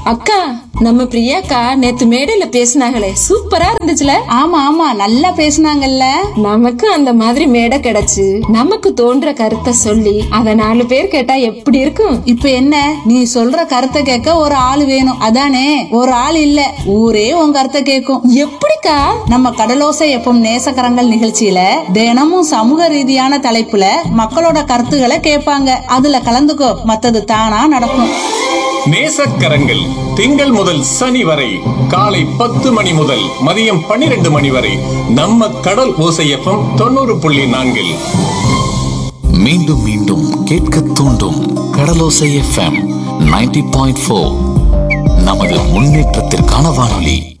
அக்கா நம்ம பிரியாக்கா நேத்து மேடையில பேசினாங்களே சூப்பரா இருந்துச்சுல ஆமா ஆமா நல்லா பேசுனாங்கல்ல நமக்கு அந்த மாதிரி மேடை கிடைச்சு நமக்கு தோன்ற கருத்தை சொல்லி அத நாலு பேர் கேட்டா எப்படி இருக்கும் இப்ப என்ன நீ சொல்ற கருத்தை கேட்க ஒரு ஆள் வேணும் அதானே ஒரு ஆள் இல்ல ஊரே உன் கருத்தை கேட்கும் எப்படிக்கா நம்ம கடலோசை எப்பம் நேசக்கரங்கள் நிகழ்ச்சியில தினமும் சமூக ரீதியான தலைப்புல மக்களோட கருத்துக்களை கேட்பாங்க அதுல கலந்துக்கோ மத்தது தானா நடக்கும் நேசக்கரங்கள் திங்கள் முதல் சனி வரை காலை பத்து மணி முதல் மதியம் பன்னிரண்டு மணி வரை நம்ம கடல் ஓசையப்பம் தொண்ணூறு புள்ளி நான்கில் மீண்டும் மீண்டும் கேட்க தூண்டும் கடலோசை எஃப்எம் நைன்டி பாயிண்ட் ஃபோர் நமது முன்னேற்றத்திற்கான வானொலி